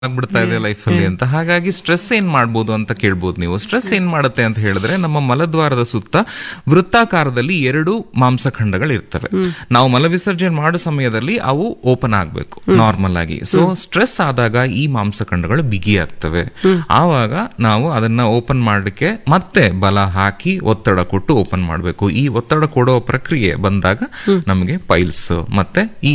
ಆಗ್ಬಿಡ್ತಾ ಇದೆ ಲೈಫ್ ಅಲ್ಲಿ ಅಂತ ಹಾಗಾಗಿ ಸ್ಟ್ರೆಸ್ ಏನ್ ಮಾಡ್ಬೋದು ಅಂತ ಕೇಳ್ಬೋದು ನೀವು ಸ್ಟ್ರೆಸ್ ಏನ್ ಮಾಡುತ್ತೆ ಅಂತ ಹೇಳಿದ್ರೆ ನಮ್ಮ ಮಲದ್ವಾರದ ಸುತ್ತ ವೃತ್ತಾಕಾರದಲ್ಲಿ ಎರಡು ಮಾಂಸಖಂಡಗಳು ಇರ್ತವೆ ನಾವು ಮಲ ವಿಸರ್ಜನೆ ಮಾಡೋ ಸಮಯದಲ್ಲಿ ಅವು ಓಪನ್ ಆಗ್ಬೇಕು ನಾರ್ಮಲ್ ಆಗಿ ಸೊ ಸ್ಟ್ರೆಸ್ ಆದಾಗ ಈ ಮಾಂಸಖಂಡಗಳು ಬಿಗಿ ಆಗ್ತವೆ ಆವಾಗ ನಾವು ಅದನ್ನ ಓಪನ್ ಮಾಡಲಿಕ್ಕೆ ಮತ್ತೆ ಬಲ ಹಾಕಿ ಒತ್ತಡ ಕೊಟ್ಟು ಓಪನ್ ಮಾಡಬೇಕು ಈ ಒತ್ತಡ ಕೊಡೋ ಪ್ರಕ್ರಿಯೆ ಬಂದಾಗ ನಮಗೆ ಪೈಲ್ಸ್ ಮತ್ತೆ ಈ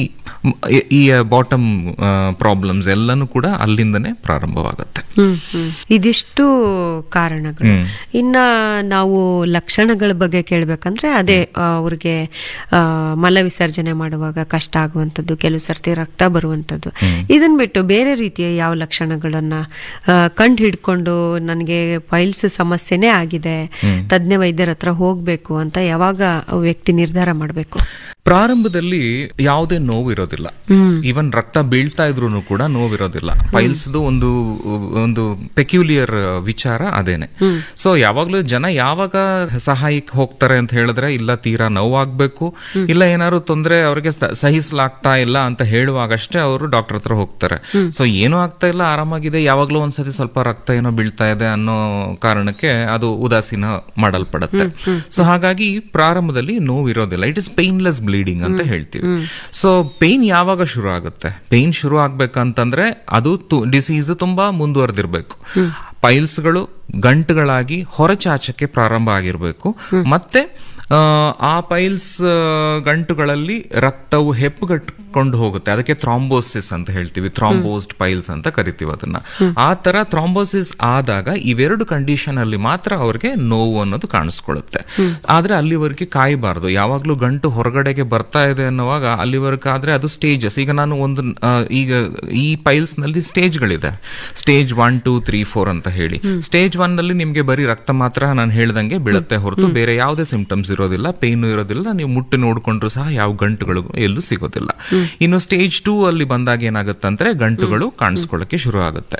ಈ ಬಾಟಮ್ ಪ್ರಾಬ್ಲಮ್ಸ್ ಎಲ್ಲನೂ ಕೂಡ ಅಲ್ಲಿಂದನೇ ಪ್ರಾರಂಭವಾಗುತ್ತೆ ಹ್ಮ್ ಹ್ಮ್ ಇದಿಷ್ಟು ಕಾರಣಗಳು ಇನ್ನ ನಾವು ಲಕ್ಷಣಗಳ ಬಗ್ಗೆ ಕೇಳ್ಬೇಕಂದ್ರೆ ಅದೇ ಆ, ಅವ್ರಿಗೆ ಆ, ಮಲ ವಿಸರ್ಜನೆ ಮಾಡುವಾಗ ಕಷ್ಟ ಆಗುವಂಥದ್ದು ಕೆಲವು ಸರ್ತಿ ರಕ್ತ ಬರುವಂಥದ್ದು ಇದನ್ ಬಿಟ್ಟು ಬೇರೆ ರೀತಿಯ ಯಾವ ಲಕ್ಷಣಗಳನ್ನ ಕಂಡು ಹಿಡ್ಕೊಂಡು ನನಗೆ ಪೈಲ್ಸ್ ಸಮಸ್ಯೆನೇ ಆಗಿದೆ ತಜ್ಞ ವೈದ್ಯರ ಹತ್ರ ಹೋಗ್ಬೇಕು ಅಂತ ಯಾವಾಗ ವ್ಯಕ್ತಿ ನಿರ್ಧಾರ ಮಾಡಬೇಕು ಪ್ರಾರಂಭದಲ್ಲಿ ಯಾವುದೇ ನೋವು ಇರೋದಿಲ್ಲ ಈವನ್ ರಕ್ತ ಬೀಳ್ತಾ ಇದ್ರು ಕೂಡ ನೋವಿರೋದಿಲ್ಲ ಪೈಲ್ಸ್ದು ಒಂದು ಒಂದು ಪೆಕ್ಯುಲಿಯರ್ ವಿಚಾರ ಅದೇನೆ ಸೊ ಯಾವಾಗ್ಲೂ ಜನ ಯಾವಾಗ ಸಹಾಯಕ್ಕೆ ಹೋಗ್ತಾರೆ ಅಂತ ಹೇಳಿದ್ರೆ ಇಲ್ಲ ತೀರಾ ನೋವಾಗ್ಬೇಕು ಇಲ್ಲ ಏನಾದ್ರು ತೊಂದ್ರೆ ಅವ್ರಿಗೆ ಸ- ಸಹಿಸಲಾಗ್ತಾ ಇಲ್ಲ ಅಂತ ಹೇಳುವಾಗಷ್ಟೇ ಅವರು ಡಾಕ್ಟರ್ ಹತ್ರ ಹೋಗ್ತಾರೆ ಸೊ ಏನೂ ಆಗ್ತಾ ಇಲ್ಲ ಆರಾಮಾಗಿದೆ ಯಾವಾಗ್ಲೂ ಒಂದ್ಸತಿ ಸ್ವಲ್ಪ ರಕ್ತ ಏನೋ ಬೀಳ್ತಾ ಇದೆ ಅನ್ನೋ ಕಾರಣಕ್ಕೆ ಅದು ಉದಾಸೀನ ಮಾಡಲ್ಪಡುತ್ತೆ ಸೊ ಹಾಗಾಗಿ ಪ್ರಾರಂಭದಲ್ಲಿ ನೋವು ಇರೋದಿಲ್ಲ ಇಟ್ ಇಸ್ ಪೇನ್ಲೆಸ್ ಬ್ಲೀಡಿಂಗ್ ಅಂತ ಹೇಳ್ತೀವಿ ಸೊ ಪೇನ್ ಯಾವಾಗ ಶುರು ಆಗುತ್ತೆ ಪೇನ್ ಶುರು ಆಗ್ಬೇಕಂತಂದ್ರೆ ಅದು ಡಿಸೀಸ್ ತುಂಬಾ ಮುಂದುವರೆದಿರ್ಬೇಕು ಪೈಲ್ಸ್ಗಳು ಗಂಟುಗಳಾಗಿ ಹೊರಚಾಚಕ್ಕೆ ಪ್ರಾರಂಭ ಆಗಿರ್ಬೇಕು ಮತ್ತೆ ಆ, ಆ ಪೈಲ್ಸ್ ಗಂಟುಗಳಲ್ಲಿ ರಕ್ತವು ಹೆಪ್ಪುಗಟ್ಕೊಂಡು ಹೋಗುತ್ತೆ ಅದಕ್ಕೆ ಥ್ರಾಂಬೋಸಿಸ್ ಅಂತ ಹೇಳ್ತೀವಿ ಥ್ರಾಂಬೋಸ್ಡ್ ಪೈಲ್ಸ್ ಅಂತ ಕರಿತೀವಿ ಅದನ್ನ ಆ ತರ ಥ್ರಾಂಬೋಸಿಸ್ ಆದಾಗ ಇವೆರಡು ಕಂಡೀಷನ್ ಅಲ್ಲಿ ಮಾತ್ರ ಅವ್ರಿಗೆ ನೋವು ಅನ್ನೋದು ಕಾಣಿಸ್ಕೊಳ್ಳುತ್ತೆ ಆದ್ರೆ ಅಲ್ಲಿವರೆಗೆ ಕಾಯಬಾರದು ಯಾವಾಗ್ಲೂ ಗಂಟು ಹೊರಗಡೆಗೆ ಬರ್ತಾ ಇದೆ ಅನ್ನುವಾಗ ಅಲ್ಲಿವರೆಗೆ ಆದ್ರೆ ಅದು ಸ್ಟೇಜಸ್ ಈಗ ನಾನು ಒಂದು ಆ, ಈಗ ಈ ಪೈಲ್ಸ್ ನಲ್ಲಿ ಸ್ಟೇಜ್ಗಳಿದೆ stage one two three four ಅಂತ ಹೇಳಿ ಸ್ಟೇಜ್ ಒನ್ ನಲ್ಲಿ ನಿಮ್ಗೆ ಬರೀ ರಕ್ತ ಮಾತ್ರ ನಾನು ಹೇಳ್ದಂಗೆ ಬೀಳುತ್ತೆ ಹೊರತು ಬೇರೆ ಯಾವುದೇ ಸಿಂಪ್ಟಮ್ಸ್ ಇರೋದಿಲ್ಲ ಪೇನ್ ಇರೋದಿಲ್ಲ ನೀವು ಮುಟ್ಟು ನೋಡ್ಕೊಂಡ್ರು ಸಹ ಯಾವ ಗಂಟುಗಳು ಎಲ್ಲೂ ಸಿಗೋದಿಲ್ಲ ಇನ್ನು ಸ್ಟೇಜ್ ಟೂ ಅಲ್ಲಿ ಬಂದಾಗ ಏನಾಗುತ್ತೆ ಗಂಟುಗಳು ಕಾಣಿಸ್ಕೊಳ್ಳಕ್ಕೆ ಶುರು ಆಗುತ್ತೆ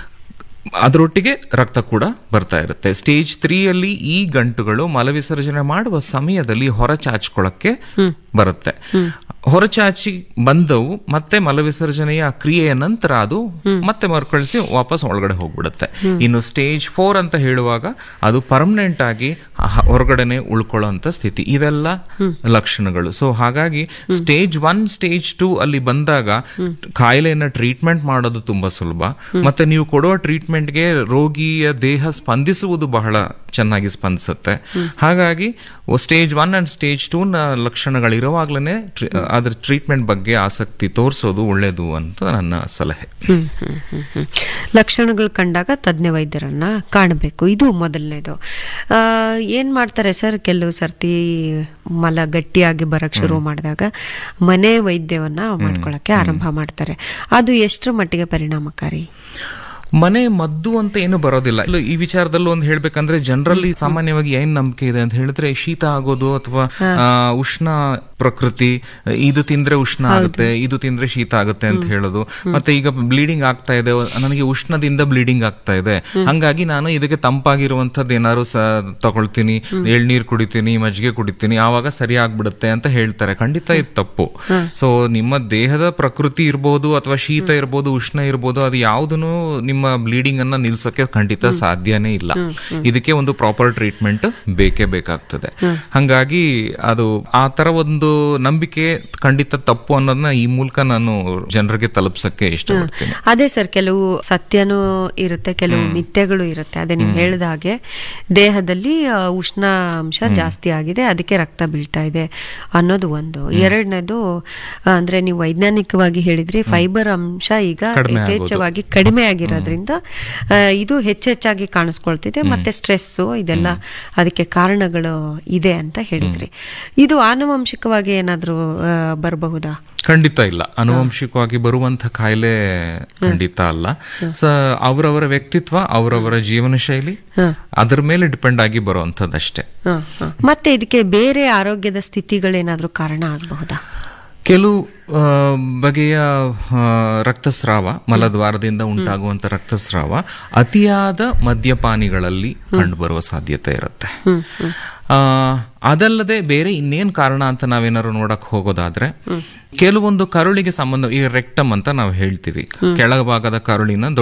ಅದರೊಟ್ಟಿಗೆ ರಕ್ತ ಕೂಡ ಬರ್ತಾ ಇರುತ್ತೆ ಸ್ಟೇಜ್ ತ್ರೀ ಅಲ್ಲಿ ಈ ಗಂಟುಗಳು ಮಲವಿಸರ್ಜನೆ ಮಾಡುವ ಸಮಯದಲ್ಲಿ ಹೊರಚಾಚ್ಕೊಳ್ಳಕ್ಕೆ ಬರುತ್ತೆ ಹೊರಚಾಚಿ ಬಂದವು ಮತ್ತೆ ಮಲವಿಸರ್ಜನೆಯ ಕ್ರಿಯೆಯ ನಂತರ ಅದು ಮತ್ತೆ ಮರುಕಳಿಸಿ ವಾಪಸ್ ಒಳಗಡೆ ಹೋಗ್ಬಿಡುತ್ತೆ ಇನ್ನು ಸ್ಟೇಜ್ ಫೋರ್ ಅಂತ ಹೇಳುವಾಗ ಅದು ಪರ್ಮನೆಂಟ್ ಆಗಿ ಹ- ಹೊರಗಡೆನೆ ಉಳ್ಕೊಳ್ಳೋಂತ ಸ್ಥಿತಿ ಇವೆಲ್ಲ ಲಕ್ಷಣಗಳು ಸೊ ಹಾಗಾಗಿ ಸ್ಟೇಜ್ ಒನ್ ಸ್ಟೇಜ್ ಟೂ ಅಲ್ಲಿ ಬಂದಾಗ ಕಾಯಿಲೆಯನ್ನ ಟ್ರೀಟ್ಮೆಂಟ್ ಮಾಡೋದು ತುಂಬಾ ಸುಲಭ ಮತ್ತೆ ನೀವು ಕೊಡುವ ಟ್ರೀಟ್ಮೆಂಟ್ಗೆ ರೋಗಿಯ ದೇಹ ಸ್ಪಂದಿಸುವುದು ಬಹಳ ಚೆನ್ನಾಗಿ ಸ್ಪಂದಿಸುತ್ತೆ ಹಾಗಾಗಿ stage one and stage two ನ ಲಕ್ಷಣಗಳಿರುವಾಗ್ಲೇ ಅದ್ರ ಟ್ರೀಟ್ಮೆಂಟ್ ಬಗ್ಗೆ ಆಸಕ್ತಿ ತೋರಿಸೋದು ಒಳ್ಳೇದು ಅಂತ ನನ್ನ ಸಲಹೆ ಹ್ಮ್, ಹ್ಮ್, ಹ್ಮ್, ಹ್ಮ್. ಲಕ್ಷಣಗಳು ಕಂಡಾಗ ತಜ್ಞ ವೈದ್ಯರನ್ನ ಕಾಣಬೇಕು ಇದು ಮೊದಲನೇದು ಆ, ಏನ್ ಮಾಡ್ತಾರೆ ಸರ್ ಕೆಲವು ಸರ್ತಿ ಮಲ ಗಟ್ಟಿಯಾಗಿ ಬರಕ್ ಶುರು ಮಾಡಿದಾಗ ಮನೆ ವೈದ್ಯವನ್ನ ಮಾಡ್ಕೊಳಕ್ಕೆ ಆರಂಭ ಮಾಡ್ತಾರೆ ಅದು ಎಷ್ಟರ ಮಟ್ಟಿಗೆ ಪರಿಣಾಮಕಾರಿ ಮನೆ ಮದ್ದು ಅಂತ ಏನು ಬರೋದಿಲ್ಲ ಇಲ್ಲ, ಈ ವಿಚಾರದಲ್ಲಿ ಒಂದು ಹೇಳ್ಬೇಕಂದ್ರೆ ಜನರಲ್ಲಿ ಸಾಮಾನ್ಯವಾಗಿ ಏನ್ ನಂಬಿಕೆ ಇದೆ ಅಂತ ಹೇಳಿದ್ರೆ ಶೀತ ಆಗೋದು ಅಥವಾ ಆ, ಉಷ್ಣ ಪ್ರಕೃತಿ ಇದು ತಿಂದ್ರೆ ಉಷ್ಣ ಆಗುತ್ತೆ ಇದು ತಿಂದ್ರೆ ಶೀತ ಆಗುತ್ತೆ ಅಂತ ಹೇಳೋದು ಮತ್ತೆ ಈಗ ಬ್ಲೀಡಿಂಗ್ ಆಗ್ತಾ ಇದೆ ನನಗೆ ಉಷ್ಣದಿಂದ ಬ್ಲೀಡಿಂಗ್ ಆಗ್ತಾ ಇದೆ ಹಂಗಾಗಿ ನಾನು ಇದಕ್ಕೆ ತಂಪಾಗಿರುವಂತದ್ದು ಏನಾದ್ರು ಸ ತಗೊಳ್ತೀನಿ ಎಳ್ನೀರ್ ಕುಡಿತೀನಿ ಮಜ್ಜಿಗೆ ಕುಡಿತೀನಿ ಆವಾಗ ಸರಿ ಆಗ್ಬಿಡುತ್ತೆ ಅಂತ ಹೇಳ್ತಾರೆ ಖಂಡಿತ ಇದು ತಪ್ಪು ಸೊ ನಿಮ್ಮ ದೇಹದ ಪ್ರಕೃತಿ ಇರ್ಬೋದು ಅಥವಾ ಶೀತ ಇರ್ಬೋದು ಉಷ್ಣ ಇರ್ಬೋದು ಅದು ಯಾವುದನ್ನು ನಿಮ್ಮ ಬ್ಲೀಡಿಂಗ್ ಅನ್ನ ನಿಲ್ಸೋಕೆ ಖಂಡಿತ ಸಾಧ್ಯನೇ ಇಲ್ಲ ಇದಕ್ಕೆ ಒಂದು ಪ್ರಾಪರ್ ಟ್ರೀಟ್ಮೆಂಟ್ ಬೇಕೇ ಬೇಕಾಗ್ತದೆ ಹಂಗಾಗಿ ಅದು ಆ ತರ ಒಂದು ನಂಬಿಕೆ ಖಂಡಿತ ತಪ್ಪು ಅನ್ನೋದನ್ನ ಈ ಮೂಲಕ ನಾನು ಜನರಿಗೆ ತಲುಪ್ಸಕ್ಕೆ ಇಷ್ಟಪಡ್ತೀನಿ ಅದೇ ಸರ್ ಕೆಲವು ಸತ್ಯನೂ ಇರುತ್ತೆ ಕೆಲವು ಮಿಥ್ಯಗಳು ಇರುತ್ತೆ ಅದೇ ನೀವು ಹೇಳಿದ ಹಾಗೆ ದೇಹದಲ್ಲಿ ಆ, ಉಷ್ಣಾಂಶ ಜಾಸ್ತಿ ಆಗಿದೆ ಅದಕ್ಕೆ ರಕ್ತ ಬೀಳ್ತಾ ಇದೆ ಅನ್ನೋದು ಒಂದು ಎರಡನೇದು ಆ, ಅಂದ್ರೆ ನೀವು ವೈಜ್ಞಾನಿಕವಾಗಿ ಹೇಳಿದ್ರಿ ಫೈಬರ್ ಅಂಶ ಈಗ ಕಡಿಮೆ ಆಗೋದು. ಯಥೇಚ್ಛವಾಗಿ ಕಡಿಮೆ ಆಗಿರೋದ್ರಿಂದ ಆ, ಇದು ಹೆಚ್ಚೆಚ್ಚಾಗಿ ಕಾಣಿಸ್ಕೊಳ್ತಿದೆ ಮತ್ತೆ ಸ್ಟ್ರೆಸ್ಸು ಇದೆಲ್ಲ ಅದಕ್ಕೆ ಕಾರಣಗಳು ಇದೆ ಅಂತ ಹೇಳಿದ್ರಿ ಇದು ಆನುವಂಶಿಕವಾಗಿ ಏನಾದ್ರೂ ಆ, ಬರಬಹುದಾ ಖಂಡಿತ ಇಲ್ಲ ಅನುವಂಶಿಕವಾಗಿ ಬರುವಂತ ಕಾಯಿಲೆ ಖಂಡಿತ ಅಲ್ಲ ಸ ಅವರವರ ವ್ಯಕ್ತಿತ್ವ ಅವರವರ ಜೀವನ ಶೈಲಿ ಅದರ ಮೇಲೆ ಡಿಪೆಂಡ್ ಆಗಿ ಬರುವಂತದ್ದಷ್ಟೇ ಹ, ಹ. ಮತ್ತೆ ಇದಕ್ಕೆ ಬೇರೆ ಆರೋಗ್ಯದ ಸ್ಥಿತಿಗಳೇನಾದ್ರೂ ಕಾರಣ ಆಗಬಹುದಾ ಕೆಲವು ಆ, ಬಗೆಯ ಆ, ರಕ್ತಸ್ರಾವ ಮಲದ್ವಾರದಿಂದ ಉಂಟಾಗುವಂತ ರಕ್ತಸ್ರಾವ ಅತಿಯಾದ ಮದ್ಯಪಾನಿಗಳಲ್ಲಿ ಕಂಡುಬರುವ ಸಾಧ್ಯತೆ ಇರುತ್ತೆ ಆ, ಅದಲ್ಲದೆ ಬೇರೆ ಇನ್ನೇನ್ ಕಾರಣ ಅಂತ ನಾವೇನಾದ್ರು ನೋಡಕ್ ಹೋಗೋದಾದ್ರೆ ಕೆಲವೊಂದು ಕರುಳಿಗೆ ಸಂಬಂಧ ಈಗ ರೆಕ್ಟಮ್ ಅಂತ ನಾವು ಹೇಳ್ತೀವಿ ಕೆಳಭಾಗದ ಕರುಳಿನ